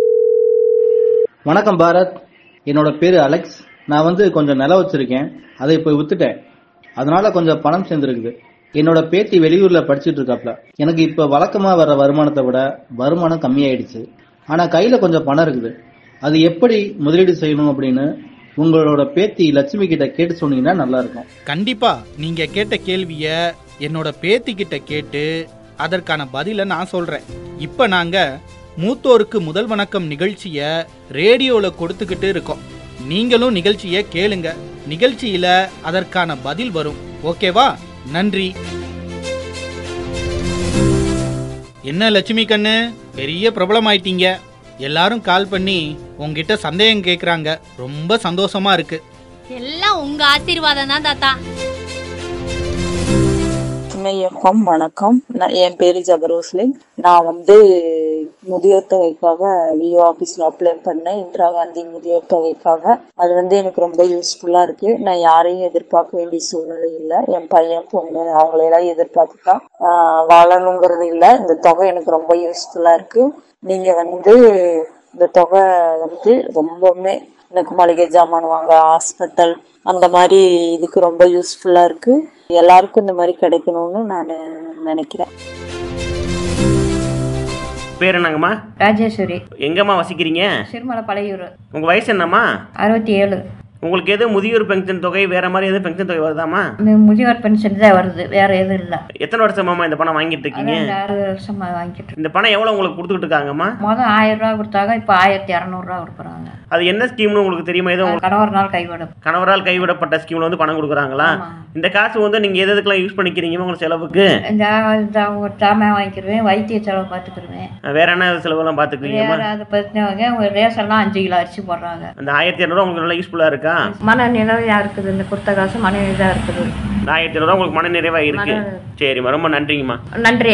வணக்கம் பாரத் என்னோட பேரு அலெக்ஸ் நான் வந்து கொஞ்சம் நிலம் வச்சிருக்கேன் அதை இப்போ வித்துட்டேன் அதனால கொஞ்சம் பணம் சேர்ந்துருக்குது என்னோட பேத்தி வெளியூர்ல படிச்சிட்டு இருக்காப்ல எனக்கு இப்ப வழக்கமா வர வருமானத்தை விட வருமானம் கம்மியாயிடுச்சு ஆனா கையில கொஞ்சம் பணம் இருக்குது அது எப்படி முதலீடு செய்யணும் அப்படின்னு உங்களோட பேத்தி லட்சுமி கிட்ட கேட்டு சொன்னீங்கன்னா நல்லா இருக்கும் கண்டிப்பா நீங்க கேட்ட கேள்விய என்னோட பேத்தி கிட்ட கேட்டு அதற்கான பதில நான் சொல்றேன் இப்ப நாங்க மூத்தோருக்கு முதல் வணக்கம் நிகழ்ச்சிய ரேடியோல கொடுத்துக்கிட்டு இருக்கோம் நீங்களும் நிகழ்ச்சிய கேளுங்க நிகழ்ச்சியில அதற்கான பதில் வரும் ஓகேவா நன்றி என்ன லட்சுமி கண்ணு பெரிய பிரபலம் ஆயிட்டீங்க எல்லாரும் கால் பண்ணி உங்ககிட்ட சந்தேகம் கேக்குறாங்க ரொம்ப சந்தோஷமா இருக்கு எல்லாம் உங்க ஆசீர்வாதம் தான் தாத்தா இமயக்கம் வணக்கம் நான் என் பேரு ஜபரோஸ்லின் நான் வந்து முதியோர் தொகைக்காக விஓ ஆஃபீஸில் அப்ளை பண்ணேன் இந்திரா காந்தி முதியோர் தொகைக்காக அது வந்து எனக்கு ரொம்ப யூஸ்ஃபுல்லாக இருக்கு நான் யாரையும் எதிர்பார்க்க வேண்டிய சூழ்நிலை இல்லை என் பையன் பொண்ணு அவங்களையெல்லாம் எதிர்பார்த்து தான் ஆஹ், வாழணுங்கிறது இல்லை இந்த தொகை எனக்கு ரொம்ப யூஸ்ஃபுல்லாக இருக்கு நீங்க வந்து இந்த தொகை வந்து ரொம்பவுமே எனக்கு மளிகை ஜாமான் வாங்க ஹாஸ்பிட்டல் அந்த மாதிரி இதுக்கு ரொம்ப யூஸ்ஃபுல்லா இருக்கு எல்லாருக்கும் இந்த மாதிரி கிடைக்கணும்னு நான் நினைக்கிறேன் பேர் என்னங்கம்மா ராஜேஸ்வரி எங்கம்மா வசிக்கிறீங்க சிறுமலை பழையூர் உங்க வயசு என்னம்மா அறுபத்தி ஏழு உங்களுக்கு எது முதியோர் பென்ஷன் தொகை வேற மாதிரி எதுவும் பென்ஷன் தொகை வருதாம்மா இந்த முதியோர் பென்ஷன் தான் வருது வேற எதுவும் இல்லை எத்தனை வருஷமாம்மா இந்த பணம் வாங்கிட்டு இருக்கீங்க ரெண்டு ஆறு வருஷமா வாங்கிட்டு இருக்கோம். இந்த பணம் எவ்வளவு உங்களுக்கு கொடுத்துக்கிட்டு இருக்காங்கம்மா மொதல் ஆயிரம் ரூபா கொடுத்தாங்க இப்போ ஆயிரத்தி இரநூறுவா கொடுக்குறாங்க அது என்ன ஸ்கீம்னு உங்களுக்கு தெரியுமா எதுவும் உங்களுக்கு கணவர் நாள் கைவிடும் கணவரால் கைவிடப்பட்ட ஸ்கீம்ல வந்து பணம் கொடுக்குறாங்களா ஆமா. இந்த காசு வந்து நீங்க எது எதுக்கெல்லாம் யூஸ் பண்ணிக்கிறீங்க உங்க செலவுக்கு இந்த இந்த ஒரு சாமான் வாங்கிக்கிருவேன் வைத்திய செலவு பார்த்துக்கிருவேன் வேற என்ன செலவெல்லாம் பாத்துக்கிறீங்கம்மா வேற அது பற்றினவங்க ரேஷன்லாம் அஞ்சு கிலோ அரிசி போடுறாங்க அந்த ஆயிரத்தி இரநூறுவா உங்களுக்கு நல்லா யூஸ்ஃபுல்லா இருக்கா மன நிலவையா இருக்குது இந்த கொடுத்த காசு மன இதாக இருக்குது இந்த ஆயிரத்தி இரநூறுவா உங்களுக்கு மன நிறைவா இருக்கு சரிம்மா ரொம்ப நன்றிங்கம்மா நன்றி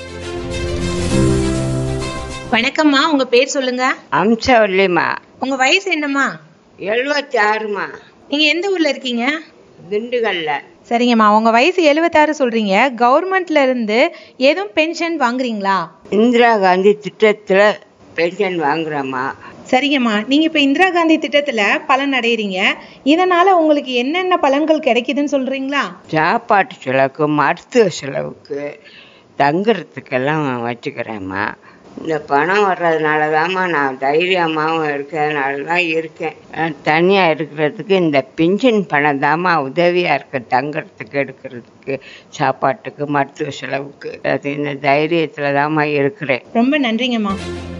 வணக்கம்மா உங்க பேர் சொல்லுங்க அம்சவல்லிம்மா உங்க வயசு என்னம்மா எழுபத்தி ஆறுமா நீங்க எந்த ஊர்ல இருக்கீங்க திண்டுக்கல்ல சரிங்கம்மா உங்க வயசு எழுபத்தாறு சொல்றீங்க கவர்மெண்ட்ல இருந்து எதுவும் பென்ஷன் வாங்குறீங்களா இந்திரா காந்தி திட்டத்துல பென்ஷன் வாங்குறேம்மா சரிங்கம்மா நீங்க இப்ப இந்திரா காந்தி திட்டத்துல பலன் அடையறீங்க இதனால உங்களுக்கு என்னென்ன பலன்கள் கிடைக்குதுன்னு சொல்றீங்களா சாப்பாட்டு செலவுக்கு மருத்துவ செலவுக்கு தங்குறதுக்கெல்லாம் வச்சுக்கிறேம்மா இந்த பணம் வர்றதுனால தாம்மா நான் தைரியமாகவும் இருக்கிறதுனால தான் இருக்கேன் நான் தனியாக இருக்கிறதுக்கு இந்த பென்ஷன் பணம் தாம்மா உதவியாக இருக்கு தங்குறதுக்கு எடுக்கிறதுக்கு சாப்பாட்டுக்கு மருத்துவ செலவுக்கு அது இந்த தைரியத்தில் தாம்மா இருக்கிறேன் ரொம்ப நன்றிங்கம்மா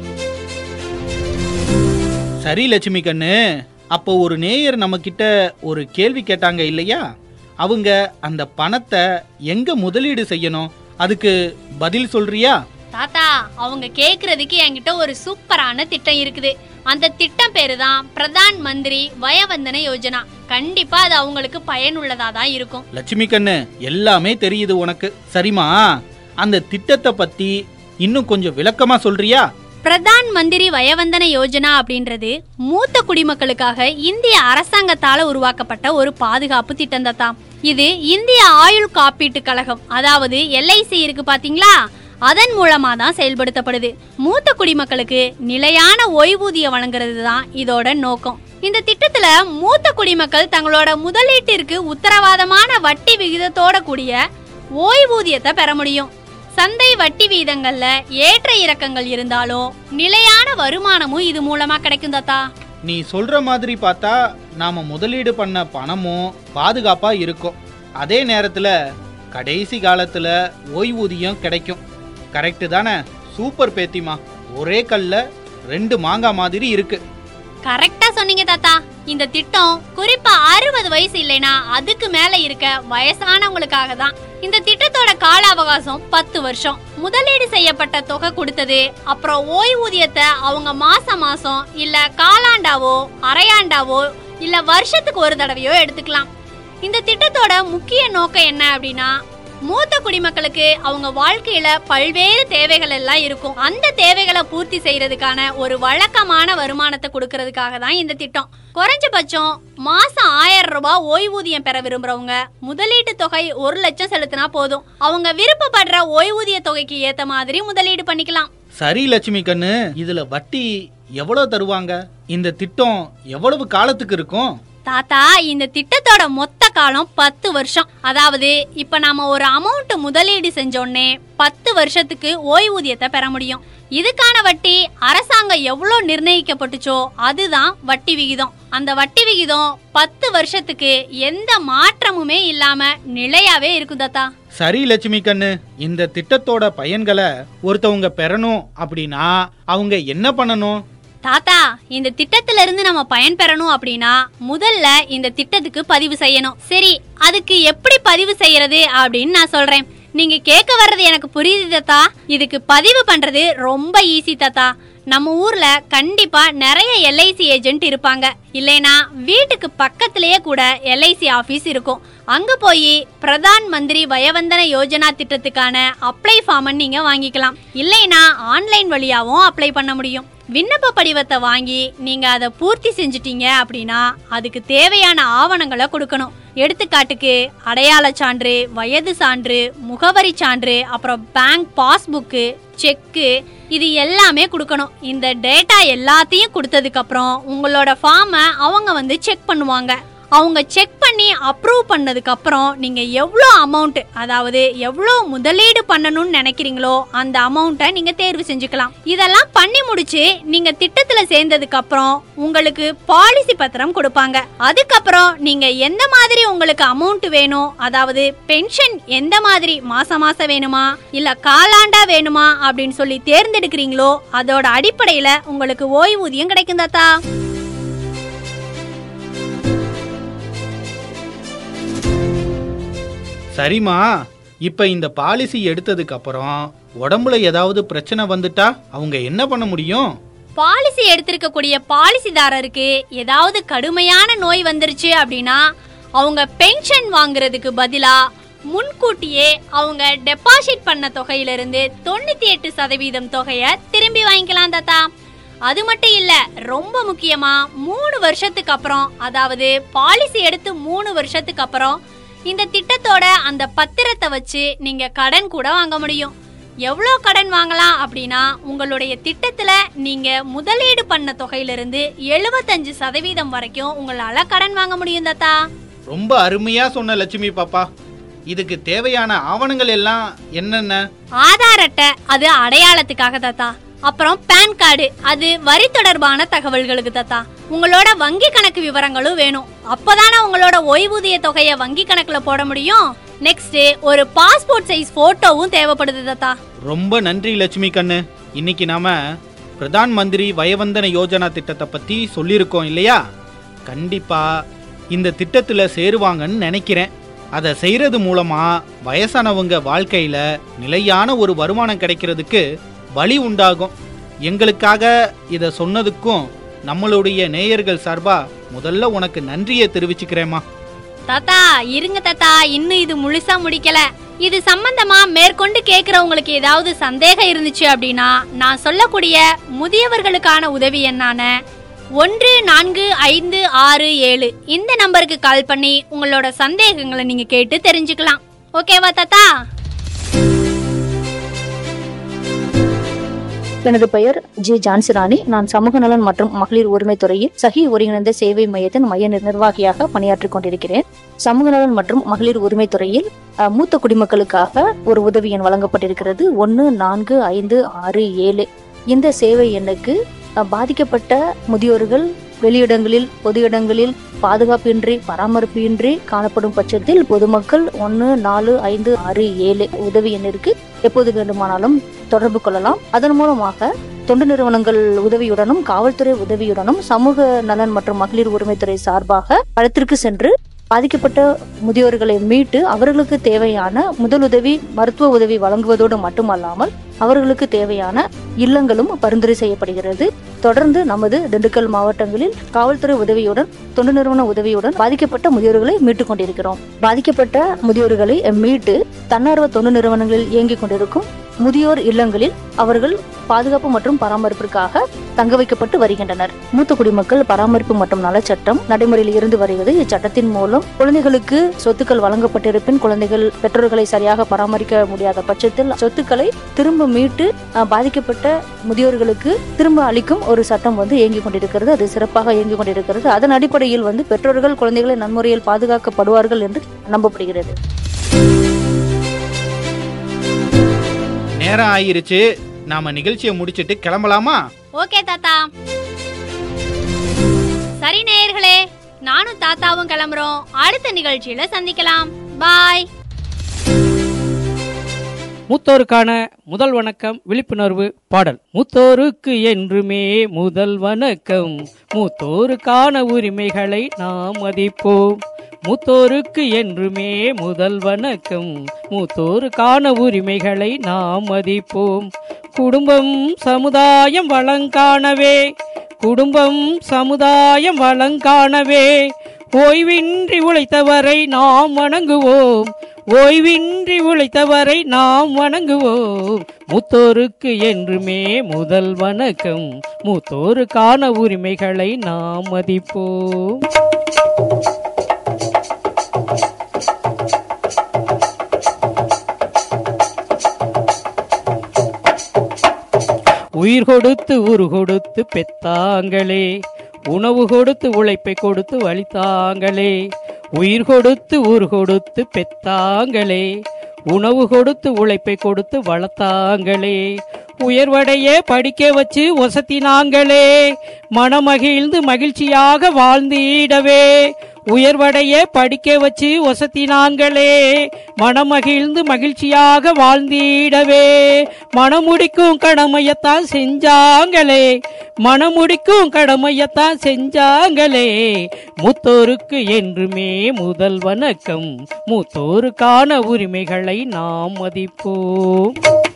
சரி லட்சுமி கண்ணு அப்போ ஒரு நேயர் நம்ம கிட்ட ஒரு கேள்வி கேட்டாங்க இல்லையா அவங்க அந்த பணத்தை எங்க முதலீடு செய்யணும் அதுக்கு பதில் சொல்றியா தாத்தா அவங்க கேக்குறதுக்கு என்கிட்ட ஒரு சூப்பரான திட்டம் இருக்குது அந்த திட்டம் பேரு தான் பிரதான் மந்திரி வயவந்தன யோஜனா கண்டிப்பா அது அவங்களுக்கு பயனுள்ளதா தான் இருக்கும் லட்சுமி கண்ணு எல்லாமே தெரியுது உனக்கு சரிம்மா அந்த திட்டத்தை பத்தி இன்னும் கொஞ்சம் விளக்கமா சொல்றியா பிரதான் மந்திரி வயவந்தன யோஜனா அப்படின்றது மூத்த குடிமக்களுக்காக இந்திய அரசாங்கத்தால உருவாக்கப்பட்ட ஒரு பாதுகாப்பு திட்டம் தாத்தா இது இந்திய ஆயுள் காப்பீட்டு கழகம் அதாவது எல்ஐசி இருக்கு பாத்தீங்களா அதன் மூலமா தான் செயல்படுத்தப்படுது மூத்த குடிமக்களுக்கு நிலையான ஓய்வூதியம் வழங்குறது தான் இதோட நோக்கம் இந்த திட்டத்துல மூத்த குடிமக்கள் தங்களோட முதலீட்டிற்கு உத்தரவாதமான வட்டி விகிதத்தோட கூடிய ஓய்வூதியத்தை பெற முடியும் சந்தை வட்டி வீதங்கள்ல ஏற்ற இறக்கங்கள் இருந்தாலும் நிலையான வருமானமும் இது மூலமா கிடைக்கும் தாத்தா நீ சொல்ற மாதிரி பார்த்தா நாம முதலீடு பண்ண பணமும் பாதுகாப்பா இருக்கும் அதே நேரத்துல கடைசி காலத்துல ஓய்வூதியம் கிடைக்கும் கரெக்டு தானே சூப்பர் பேத்திமா ஒரே கல்ல ரெண்டு மாங்காய் மாதிரி இருக்கு கரெக்டா சொன்னீங்க தாத்தா இந்த திட்டம் குறிப்பா அறுபது வயசு இல்லைனா அதுக்கு மேல இருக்க வயசானவங்களுக்காக தான் இந்த திட்டத்தோட கால அவகாசம் பத்து வருஷம் முதலீடு செய்யப்பட்ட தொகை கொடுத்தது அப்புறம் ஓய்வூதியத்தை அவங்க மாசம் மாசம் இல்ல காலாண்டாவோ அரையாண்டாவோ இல்ல வருஷத்துக்கு ஒரு தடவையோ எடுத்துக்கலாம் இந்த திட்டத்தோட முக்கிய நோக்கம் என்ன அப்படின்னா மூத்த குடிமக்களுக்கு அவங்க வாழ்க்கையில பல்வேறு தேவைகள் எல்லாம் இருக்கும் அந்த தேவைகளை பூர்த்தி செய்யறதுக்கான ஒரு வழக்கமான வருமானத்தை கொடுக்கறதுக்காக தான் இந்த திட்டம் குறைஞ்சபட்சம் மாசம் ஆயிரம் ரூபாய் ஓய்வூதியம் பெற விரும்புறவங்க முதலீட்டு தொகை ஒரு லட்சம் செலுத்தினா போதும் அவங்க விருப்பப்படுற ஓய்வூதிய தொகைக்கு ஏத்த மாதிரி முதலீடு பண்ணிக்கலாம் சரி லட்சுமி கண்ணு இதுல வட்டி எவ்வளவு தருவாங்க இந்த திட்டம் எவ்வளவு காலத்துக்கு இருக்கும் தாத்தா இந்த திட்டத்தோட மொத்த காலம் பத்து வருஷம் அதாவது இப்ப நாம ஒரு அமௌண்ட் முதலீடு செஞ்சோடனே பத்து வருஷத்துக்கு ஓய்வூதியத்தை பெற முடியும் இதுக்கான வட்டி அரசாங்கம் எவ்வளவு நிர்ணயிக்கப்பட்டுச்சோ அதுதான் வட்டி விகிதம் அந்த வட்டி விகிதம் பத்து வருஷத்துக்கு எந்த மாற்றமுமே இல்லாம நிலையாவே இருக்கும் தாத்தா சரி லட்சுமி கண்ணு இந்த திட்டத்தோட பயன்களை ஒருத்தவங்க பெறணும் அப்படின்னா அவங்க என்ன பண்ணணும் தாத்தா இந்த திட்டத்துல இருந்து நம்ம பயன்பெறணும் அப்படின்னா முதல்ல இந்த திட்டத்துக்கு பதிவு செய்யணும் சரி அதுக்கு எப்படி பதிவு செய்யறது அப்படின்னு நான் சொல்றேன் நீங்க கேட்க வர்றது எனக்கு புரியுது தாத்தா இதுக்கு பதிவு பண்றது ரொம்ப ஈஸி தாத்தா நம்ம ஊர்ல கண்டிப்பா நிறைய எல்ஐசி ஏஜென்ட் இருப்பாங்க இல்லைனா வீட்டுக்கு பக்கத்திலேயே கூட எல்ஐசி ஆபீஸ் இருக்கும் அங்க போய் பிரதான் மந்திரி வயவந்தன யோஜனா திட்டத்துக்கான அப்ளை ஃபார்ம் நீங்க வாங்கிக்கலாம் இல்லைனா ஆன்லைன் வழியாவும் அப்ளை பண்ண முடியும் விண்ணப்ப படிவத்தை வாங்கி நீங்க அதை பூர்த்தி செஞ்சிட்டீங்க அப்படின்னா அதுக்கு தேவையான ஆவணங்களை கொடுக்கணும் எடுத்துக்காட்டுக்கு அடையாள சான்று வயது சான்று முகவரி சான்று அப்புறம் பேங்க் பாஸ்புக்கு செக்கு இது எல்லாமே கொடுக்கணும் இந்த டேட்டா எல்லாத்தையும் கொடுத்ததுக்கு அப்புறம் உங்களோட ஃபார்மை அவங்க வந்து செக் பண்ணுவாங்க அவங்க செக் பண்ணி அப்ரூவ் பண்ணதுக்கு அப்புறம் நீங்க எவ்வளோ அமௌண்ட் அதாவது எவ்வளோ முதலீடு பண்ணணும்னு நினைக்கிறீங்களோ அந்த அமௌண்ட்டை நீங்க தேர்வு செஞ்சுக்கலாம் இதெல்லாம் பண்ணி முடிச்சு நீங்க திட்டத்துல சேர்ந்ததுக்கு அப்புறம் உங்களுக்கு பாலிசி பத்திரம் கொடுப்பாங்க அதுக்கப்புறம் நீங்க எந்த மாதிரி உங்களுக்கு அமௌண்ட் வேணும் அதாவது பென்ஷன் எந்த மாதிரி மாசம் மாசம் வேணுமா இல்ல காலாண்டா வேணுமா அப்படின்னு சொல்லி தேர்ந்தெடுக்கிறீங்களோ அதோட அடிப்படையில உங்களுக்கு ஓய்வூதியம் கிடைக்கும் தாத்தா சரிம்மா இப்ப இந்த பாலிசி எடுத்ததுக்கு அப்புறம் உடம்புல ஏதாவது பிரச்சனை வந்துட்டா அவங்க என்ன பண்ண முடியும் பாலிசி எடுத்திருக்கக்கூடிய பாலிசிதாரருக்கு ஏதாவது கடுமையான நோய் வந்துருச்சு அப்படின்னா அவங்க பென்ஷன் வாங்குறதுக்கு பதிலா முன்கூட்டியே அவங்க டெபாசிட் பண்ண தொகையிலிருந்து தொண்ணூத்தி எட்டு சதவீதம் தொகையை திரும்பி வாங்கிக்கலாம் தாத்தா அது மட்டும் இல்ல ரொம்ப முக்கியமா மூணு வருஷத்துக்கு அப்புறம் அதாவது பாலிசி எடுத்து மூணு வருஷத்துக்கு அப்புறம் இந்த திட்டத்தோட அந்த பத்திரத்தை வச்சு நீங்க கடன் கூட வாங்க முடியும் எவ்வளோ கடன் வாங்கலாம் அப்படின்னா உங்களுடைய திட்டத்துல நீங்க முதலீடு பண்ண தொகையிலிருந்து எழுபத்தஞ்சு சதவீதம் வரைக்கும் உங்களால கடன் வாங்க முடியும் தாத்தா ரொம்ப அருமையா சொன்ன லட்சுமி பாப்பா இதுக்கு தேவையான ஆவணங்கள் எல்லாம் என்னென்ன ஆதார் அட்டை அது அடையாளத்துக்காக தாத்தா அப்புறம் பேன் கார்டு அது வரி தொடர்பான தகவல்களுக்கு தாத்தா உங்களோட வங்கி கணக்கு விவரங்களும் வேணும் அப்பதானே உங்களோட ஓய்வூதிய தொகையை வங்கி கணக்குல போட முடியும் நெக்ஸ்ட் ஒரு பாஸ்போர்ட் சைஸ் போட்டோவும் தேவைப்படுது தாத்தா ரொம்ப நன்றி லட்சுமி கண்ணு இன்னைக்கு நாம பிரதான் மந்திரி வயவந்தன யோஜனா திட்டத்தை பத்தி சொல்லியிருக்கோம் இல்லையா கண்டிப்பா இந்த திட்டத்துல சேருவாங்கன்னு நினைக்கிறேன் அதை செய்யறது மூலமா வயசானவங்க வாழ்க்கையில நிலையான ஒரு வருமானம் கிடைக்கிறதுக்கு வழி உண்டாகும் எங்களுக்காக இதை சொன்னதுக்கும் நம்மளுடைய நேயர்கள் சார்பா முதல்ல உனக்கு நன்றியை தெரிவிச்சுக்கிறேம்மா தாத்தா இருங்க தாத்தா இன்னும் இது முழுசா முடிக்கல இது சம்பந்தமா மேற்கொண்டு கேக்குறவங்களுக்கு ஏதாவது சந்தேகம் இருந்துச்சு அப்படின்னா நான் சொல்லக்கூடிய முதியவர்களுக்கான உதவி என்னான ஒன்று நான்கு ஐந்து ஆறு ஏழு இந்த நம்பருக்கு கால் பண்ணி உங்களோட சந்தேகங்களை நீங்க கேட்டு தெரிஞ்சுக்கலாம் ஓகேவா தாத்தா எனது பெயர் ஜே ஜான்சி ராணி நான் சமூக நலன் மற்றும் மகளிர் உரிமை துறையில் சகி ஒருங்கிணைந்த சேவை மையத்தின் மைய நிர்- நிர்வாகியாக பணியாற்றிக் கொண்டிருக்கிறேன் சமூக நலன் மற்றும் மகளிர் உரிமை துறையில் அஹ், மூத்த குடிமக்களுக்காக ஒரு உதவி எண் வழங்கப்பட்டிருக்கிறது ஒன்று நான்கு ஐந்து ஆறு ஏழு இந்த சேவை எண்ணுக்கு அஹ், பாதிக்கப்பட்ட முதியோர்கள் வெளியிடங்களில் பொது இடங்களில் பாதுகாப்பின்றி பராமரிப்பின்றி காணப்படும் பட்சத்தில் பொதுமக்கள் ஒன்று நாலு ஐந்து ஆறு ஏழு உதவி எண்ணிற்கு எப்போது வேண்டுமானாலும் தொடர்பு கொள்ளலாம் அதன் மூலமாக தொண்டு நிறுவனங்கள் உதவியுடனும் காவல்துறை உதவியுடனும் சமூக நலன் மற்றும் மகளிர் உரிமைத்துறை சார்பாக களத்திற்கு சென்று பாதிக்கப்பட்ட முதியோர்களை மீட்டு அவர்களுக்கு தேவையான முதலுதவி மருத்துவ உதவி வழங்குவதோடு மட்டுமல்லாமல் அவர்களுக்கு தேவையான இல்லங்களும் பரிந்துரை செய்யப்படுகிறது தொடர்ந்து நமது திண்டுக்கல் மாவட்டங்களில் காவல்துறை உதவியுடன் தொண்டு நிறுவன உதவியுடன் பாதிக்கப்பட்ட முதியோர்களை மீட்டுக் கொண்டிருக்கிறோம் பாதிக்கப்பட்ட முதியோர்களை மீட்டு தன்னார்வ தொண்டு நிறுவனங்களில் இயங்கிக் கொண்டிருக்கும் முதியோர் இல்லங்களில் அவர்கள் பாதுகாப்பு மற்றும் பராமரிப்பிற்காக தங்க வைக்கப்பட்டு வருகின்றனர் மூத்த குடிமக்கள் பராமரிப்பு மற்றும் நலச்சட்டம் நடைமுறையில் இருந்து வருகிறது இச்சட்டத்தின் மூலம் குழந்தைகளுக்கு சொத்துக்கள் வழங்கப்பட்டிருப்பின் குழந்தைகள் பெற்றோர்களை சரியாக பராமரிக்க முடியாத பட்சத்தில் சொத்துக்களை திரும்ப மீட்டு அஹ், பாதிக்கப்பட்ட முதியோர்களுக்கு திரும்ப அளிக்கும் ஒரு சட்டம் வந்து இயங்கிக் கொண்டிருக்கிறது அது சிறப்பாக இயங்கிக் கொண்டிருக்கிறது அதன் அடிப்படையில் வந்து பெற்றோர்கள் குழந்தைகளை நன்முறையில் பாதுகாக்கப்படுவார்கள் என்று நம்பப்படுகிறது நேரம் ஆயிருச்சு நாம நிகழ்ச்சியை முடிச்சிட்டு கிளம்பலாமா ஓகே தாத்தா சரி நேயர்களே நானும் தாத்தாவும் கிளம்புறோம் அடுத்த நிகழ்ச்சியில சந்திக்கலாம் பாய் மூத்தோருக்கான முதல் வணக்கம் விழிப்புணர்வு பாடல் மூத்தோருக்கு என்றுமே முதல் வணக்கம் மூத்தோருக்கான உரிமைகளை நாம் மதிப்போம் மூத்தோருக்கு என்றுமே முதல் வணக்கம் மூத்தோருக்கான உரிமைகளை நாம் மதிப்போம் குடும்பம் சமுதாயம் வளங்காணவே குடும்பம் சமுதாயம் வளங்காணவே ஓய்வின்றி உழைத்தவரை நாம் வணங்குவோம் ஓய்வின்றி உழைத்தவரை நாம் வணங்குவோம் மூத்தோருக்கு என்றுமே முதல் வணக்கம் மூத்தோருக்கான உரிமைகளை நாம் மதிப்போம் உயிர் கொடுத்து உரு கொடுத்து பெத்தாங்களே உணவு கொடுத்து உழைப்பை கொடுத்து வலித்தாங்களே உயிர் கொடுத்து உரு கொடுத்து பெத்தாங்களே உணவு கொடுத்து உழைப்பை கொடுத்து வளர்த்தாங்களே உயர்வடைய படிக்க வச்சு ஒசத்தினாங்களே மனமகிழ்ந்து மகிழ்ச்சியாக வாழ்ந்திடவே உயர்வடைய படிக்க வச்சு ஒசத்தினாங்களே மனமகிழ்ந்து மகிழ்ச்சியாக வாழ்ந்திடவே மனமுடிக்கும் கடமையத்தான் செஞ்சாங்களே மனமுடிக்கும் கடமையத்தான் செஞ்சாங்களே மூத்தோருக்கு என்றுமே முதல் வணக்கம் மூத்தோருக்கான உரிமைகளை நாம் மதிப்போம்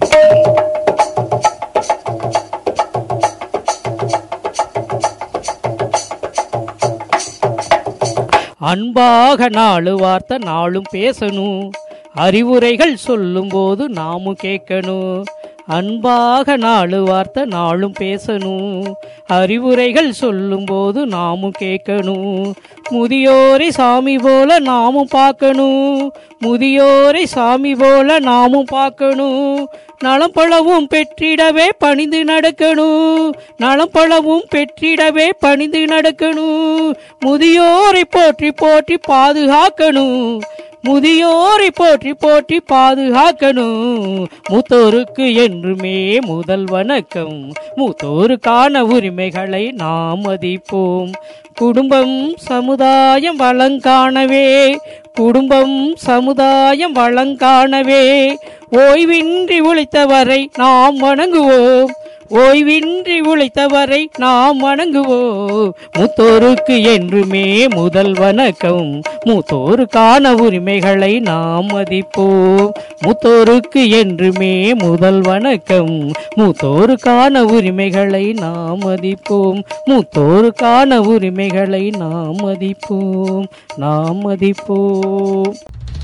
அன்பாக நாலு வார்த்தை நாளும் பேசணும் அறிவுரைகள் சொல்லும்போது நாமும் கேட்கணும் அன்பாக நாலு வார்த்தை நாளும் பேசணும் அறிவுரைகள் சொல்லும்போது நாமும் கேட்கணும் முதியோரை சாமி போல நாமும் பார்க்கணும் முதியோரை சாமி போல நாமும் பார்க்கணும் நலம் பலவும் பெற்றிடவே பணிந்து நடக்கணும் நலம் பலவும் பெற்றிடவே பணிந்து நடக்கணும் முதியோரை போற்றி போற்றி பாதுகாக்கணும் முதியோரை போற்றி போற்றி பாதுகாக்கணும் மூத்தோருக்கு என்றுமே முதல் வணக்கம் மூத்தோருக்கான உரிமைகளை நாம் மதிப்போம் குடும்பம் சமுதாயம் வளங்காணவே குடும்பம் சமுதாயம் வளங்காணவே ஓய்வின்றி உழைத்தவரை நாம் வணங்குவோம் ஓய்வின்றி உழைத்தவரை நாம் வணங்குவோம் மூத்தோருக்கு என்றுமே முதல் வணக்கம் மூத்தோருக்கான உரிமைகளை நாம் மதிப்போம் மூத்தோருக்கு என்றுமே முதல் வணக்கம் மூத்தோருக்கான உரிமைகளை நாம் மதிப்போம் மூத்தோருக்கான உரிமைகளை நாம் மதிப்போம் நாம் மதிப்போம்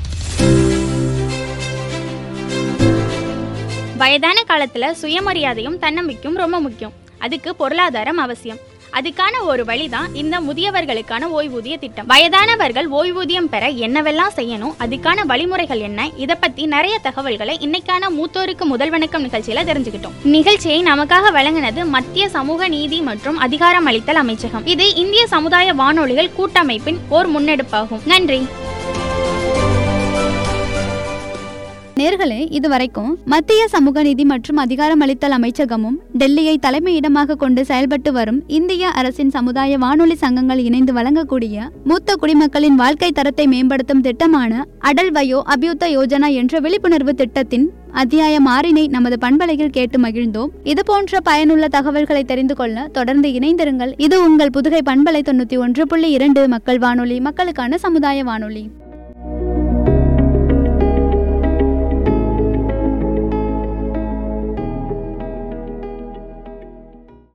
வயதான காலத்துல சுயமரியாதையும் தன்னம்பிக்கையும் ரொம்ப முக்கியம் அதுக்கு பொருளாதாரம் அவசியம் அதுக்கான ஒரு வழிதான் இந்த முதியவர்களுக்கான ஓய்வூதிய திட்டம் வயதானவர்கள் ஓய்வூதியம் பெற என்னவெல்லாம் செய்யணும் அதுக்கான வழிமுறைகள் என்ன இதை பத்தி நிறைய தகவல்களை இன்னைக்கான மூத்தோருக்கு முதல் வணக்கம் நிகழ்ச்சியில தெரிஞ்சுக்கிட்டோம் நிகழ்ச்சியை நமக்காக வழங்கினது மத்திய சமூக நீதி மற்றும் அதிகாரம் அளித்தல் அமைச்சகம் இது இந்திய சமுதாய வானொலிகள் கூட்டமைப்பின் ஓர் முன்னெடுப்பாகும் நன்றி நேர்களே இதுவரைக்கும் மத்திய சமூக நீதி மற்றும் அதிகாரமளித்தல் அமைச்சகமும் டெல்லியை தலைமையிடமாக கொண்டு செயல்பட்டு வரும் இந்திய அரசின் சமுதாய வானொலி சங்கங்கள் இணைந்து வழங்கக்கூடிய மூத்த குடிமக்களின் வாழ்க்கை தரத்தை மேம்படுத்தும் திட்டமான அடல் வயோ அபியுத்த யோஜனா என்ற விழிப்புணர்வு திட்டத்தின் அத்தியாயம் ஆறினை நமது பண்பலையில் கேட்டு மகிழ்ந்தோம் இது போன்ற பயனுள்ள தகவல்களை தெரிந்து கொள்ள தொடர்ந்து இணைந்திருங்கள் இது உங்கள் புதுகை பண்பலை தொண்ணூத்தி ஒன்று புள்ளி இரண்டு மக்கள் வானொலி மக்களுக்கான சமுதாய வானொலி